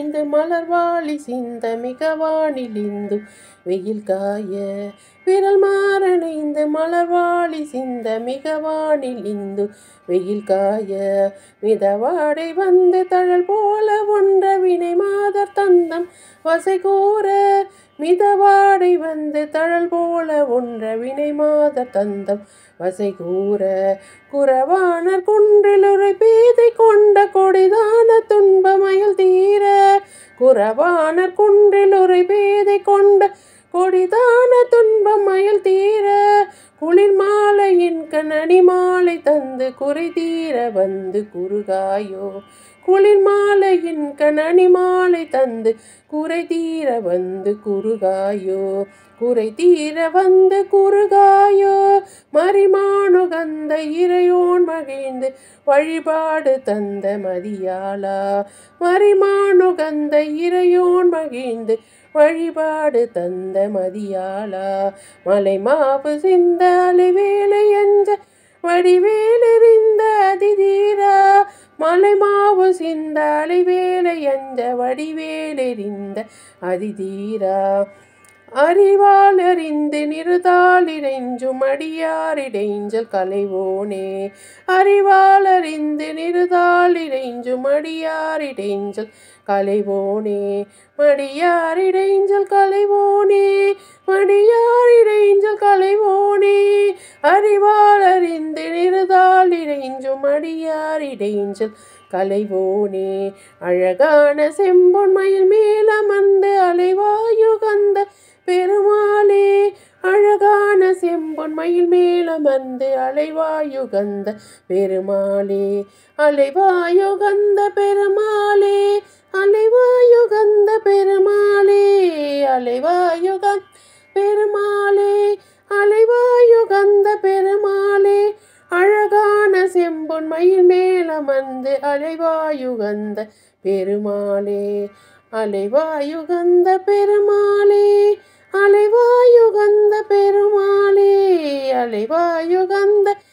இணைந்து மலர்வாளி சிந்த மிகவானிலிந்து வெயில் காய விரல் மாறணைந்து மலர்வாளி சிந்த மிகவானிலிந்து வெயில் காய மிதவாடை வந்து தழல் போல ஒன்ற வினை மாதர் தந்தம் வசை கூற மிதவாடை வந்து தழல் போல ஒன்ற வினை மாதர் தந்தம் வசை கூற குறவானர் குன்றிலுரை பேதை கொண்ட கொடிதான துன்பமயல் தீர குறவானர் குன்றிலுரை பேதை கொண்ட கொடிதான துன்பமயல் தீர குளிர் மாலையின் கண்ணடி மாலை தந்து குறை தீர வந்து குறுகாயோ குளிர் மாலையின் கண்ணணி மாலை தந்து குறை தீர வந்து குறுகாயோ குறை தீர வந்து குறுகாயோ மறிமானுகந்த இறையோன் மகிழ்ந்து வழிபாடு தந்த மதியாளா மறிமானுகந்த இறையோன் மகிழ்ந்து வழிபாடு தந்த மதியாளா மலை மாவு சிந்த அலைவேலை அஞ்ச வடிவேலெறிந்த அதிதீரா மலை மாவு சிந்த அலைவேலை அஞ்ச வடிவேலெறிந்த அதிதீரா அறிவால் அறிந்து நிறுதாலிடைஞ்சும் அடியாரிடைஞ்சல் கலைவோனே அறிவால் அறிந்து நிறுதாலிடைஞ்சும் அடியாரிடைஞ்சல் கலைவோனே மடியாரிடைஞ்சல் கலைவோனே மடியாரிடைஞ்சல் கலைவோனே அறிவால் அறிந்து நிறுதாலிடைஞ்சும் அடியாரிடைஞ்சல் கலைவோனே அழகான செம்பொன்மையில் மேலமந்து அலைவாயுகந்த பெருமாளே அழகான செம்பொன்மையில் மேலமர்ந்து அலைவாயுகந்த பெருமாளே அலைவாயுகந்த பெருமாளே அலைவாயுகந்த பெருமாளே அலைவாயுகந்த பெருமாளே அலைவாயுகந்த பெருமாளே அழகான செம்பொன்மையில் மேலமர்ந்து அலைவாயுகந்த பெருமாளே அலைவாயுகந்த பெருமாளே அலைவாயுகந்த பெருமாளே அலைவாயுகந்த